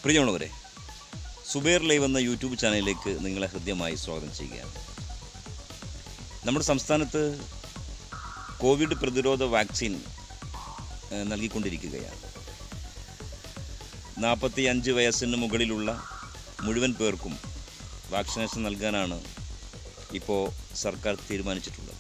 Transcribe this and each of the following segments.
പ്രിയമുള്ളവരെ സുബേർ ലൈവ് എന്ന യൂട്യൂബ് ചാനലിലേക്ക് നിങ്ങളെ ഹൃദ്യമായി സ്വാഗതം ചെയ്യുകയാണ് നമ്മുടെ സംസ്ഥാനത്ത് കോവിഡ് പ്രതിരോധ വാക്സിൻ ഏഹ്, നൽകിക്കൊണ്ടിരിക്കുകയാണ് നാൽപ്പത്തി അഞ്ച് വയസ്സിന് മുകളിലുള്ള മുഴുവൻ പേർക്കും വാക്സിനേഷൻ നൽകാനാണ് ഇപ്പോൾ സർക്കാർ തീരുമാനിച്ചിട്ടുള്ളത്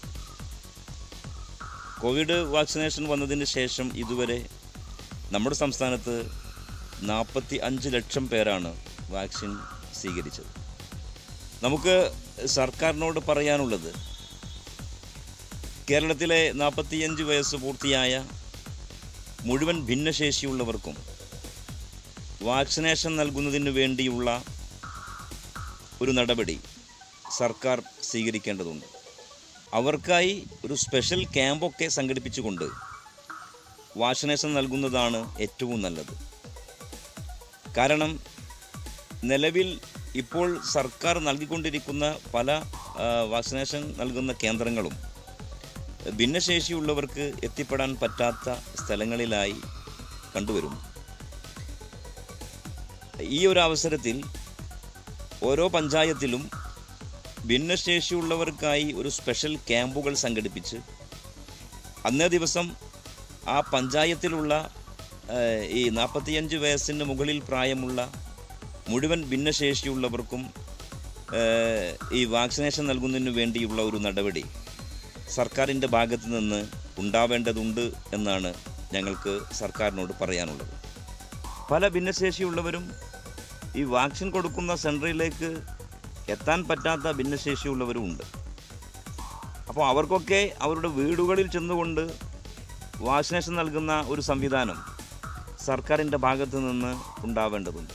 കോവിഡ് വാക്സിനേഷൻ വന്നതിന് ശേഷം ഇതുവരെ നമ്മുടെ സംസ്ഥാനത്ത് നാൽപ്പത്തി അഞ്ച് ലക്ഷം പേരാണ് വാക്സിൻ സ്വീകരിച്ചത് നമുക്ക് സർക്കാരിനോട് പറയാനുള്ളത് കേരളത്തിലെ നാൽപ്പത്തിയഞ്ച് വയസ്സ് പൂർത്തിയായ മുഴുവൻ ഭിന്നശേഷിയുള്ളവർക്കും വാക്സിനേഷൻ നൽകുന്നതിന് വേണ്ടിയുള്ള ഒരു നടപടി സർക്കാർ സ്വീകരിക്കേണ്ടതുണ്ട് അവർക്കായി ഒരു സ്പെഷ്യൽ ക്യാമ്പൊക്കെ സംഘടിപ്പിച്ചുകൊണ്ട് വാക്സിനേഷൻ നൽകുന്നതാണ് ഏറ്റവും നല്ലത് കാരണം നിലവിൽ ഇപ്പോൾ സർക്കാർ നൽകിക്കൊണ്ടിരിക്കുന്ന പല ആ, വാക്സിനേഷൻ നൽകുന്ന കേന്ദ്രങ്ങളും ഭിന്നശേഷിയുള്ളവർക്ക് എത്തിപ്പെടാൻ പറ്റാത്ത സ്ഥലങ്ങളിലായി കണ്ടുവരുന്നു ഈ ഒരു അവസരത്തിൽ ഓരോ പഞ്ചായത്തിലും ഭിന്നശേഷിയുള്ളവർക്കായി ഒരു സ്പെഷ്യൽ ക്യാമ്പുകൾ സംഘടിപ്പിച്ച് അന്നേ ദിവസം ആ പഞ്ചായത്തിലുള്ള ഏഹ്, ഈ നാൽപ്പത്തിയഞ്ച് വയസ്സിന് മുകളിൽ പ്രായമുള്ള മുഴുവൻ ഭിന്നശേഷിയുള്ളവർക്കും ഏഹ്, ഈ വാക്സിനേഷൻ നൽകുന്നതിന് വേണ്ടിയുള്ള ഒരു നടപടി സർക്കാരിൻ്റെ ഭാഗത്ത് നിന്ന് ഉണ്ടാവേണ്ടതുണ്ട് എന്നാണ് ഞങ്ങൾക്ക് സർക്കാരിനോട് പറയാനുള്ളത് പല ഭിന്നശേഷിയുള്ളവരും ഈ വാക്സിൻ കൊടുക്കുന്ന സെൻറ്ററിലേക്ക് എത്താൻ പറ്റാത്ത ഭിന്നശേഷിയുള്ളവരും ഉണ്ട് അപ്പോൾ അവർക്കൊക്കെ അവരുടെ വീടുകളിൽ ചെന്നുകൊണ്ട് വാക്സിനേഷൻ നൽകുന്ന ഒരു സംവിധാനം സർക്കാരിൻ്റെ ഭാഗത്ത് നിന്ന് ഉണ്ടാവേണ്ടതുണ്ട്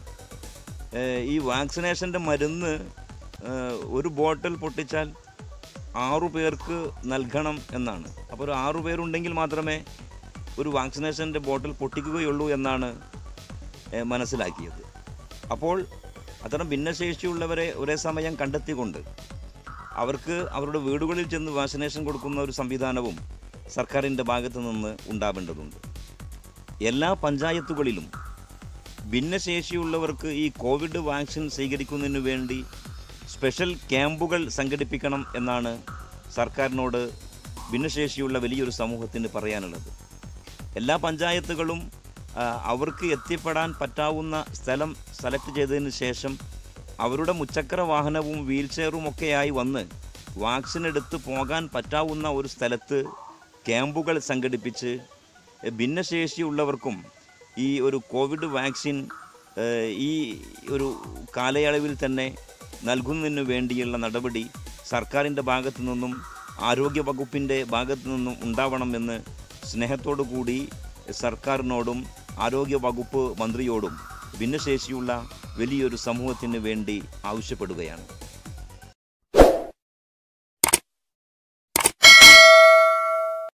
ഏഹ് ഈ വാക്സിനേഷൻ്റെ മരുന്ന് ഏഹ് ഒരു ബോട്ടിൽ പൊട്ടിച്ചാൽ ആറു പേർക്ക് നൽകണം എന്നാണ് അപ്പോൾ ഒരു ആറു പേരുണ്ടെങ്കിൽ മാത്രമേ ഒരു വാക്സിനേഷൻ്റെ ബോട്ടിൽ പൊട്ടിക്കുകയുള്ളൂ എന്നാണ് ഏഹ് മനസ്സിലാക്കിയത് അപ്പോൾ അത്തരം ഭിന്നശേഷിയുള്ളവരെ ഒരേ സമയം കണ്ടെത്തിക്കൊണ്ട് അവർക്ക് അവരുടെ വീടുകളിൽ ചെന്ന് വാക്സിനേഷൻ കൊടുക്കുന്ന ഒരു സംവിധാനവും സർക്കാരിൻ്റെ ഭാഗത്ത് നിന്ന് ഉണ്ടാവേണ്ടതുണ്ട് എല്ലാ പഞ്ചായത്തുകളിലും ഭിന്നശേഷിയുള്ളവർക്ക് ഈ കോവിഡ് വാക്സിൻ സ്വീകരിക്കുന്നതിന് വേണ്ടി സ്പെഷ്യൽ ക്യാമ്പുകൾ സംഘടിപ്പിക്കണം എന്നാണ് സർക്കാരിനോട് ഭിന്നശേഷിയുള്ള വലിയൊരു സമൂഹത്തിന് പറയാനുള്ളത് എല്ലാ പഞ്ചായത്തുകളും ആ, അവർക്ക് എത്തിപ്പെടാൻ പറ്റാവുന്ന സ്ഥലം സെലക്ട് ചെയ്തതിന് ശേഷം അവരുടെ മുച്ചക്ര വാഹനവും വീൽ ചെയറും ഒക്കെയായി വന്ന് വാക്സിൻ എടുത്ത് പോകാൻ പറ്റാവുന്ന ഒരു സ്ഥലത്ത് ക്യാമ്പുകൾ സംഘടിപ്പിച്ച് എ, ഭിന്നശേഷിയുള്ളവർക്കും ഈ ഒരു കോവിഡ് വാക്സിൻ ഏ, ഈ ഒരു കാലയളവിൽ തന്നെ നൽകുന്നതിന് വേണ്ടിയുള്ള നടപടി സർക്കാരിൻ്റെ ഭാഗത്തു നിന്നും ആരോഗ്യ വകുപ്പിൻ്റെ ഭാഗത്തു നിന്നും ഉണ്ടാവണമെന്ന് സ്നേഹത്തോടു കൂടി സർക്കാരിനോടും ആരോഗ്യ വകുപ്പ് മന്ത്രിയോടും ഭിന്നശേഷിയുള്ള വലിയൊരു സമൂഹത്തിന് വേണ്ടി ആവശ്യപ്പെടുകയാണ്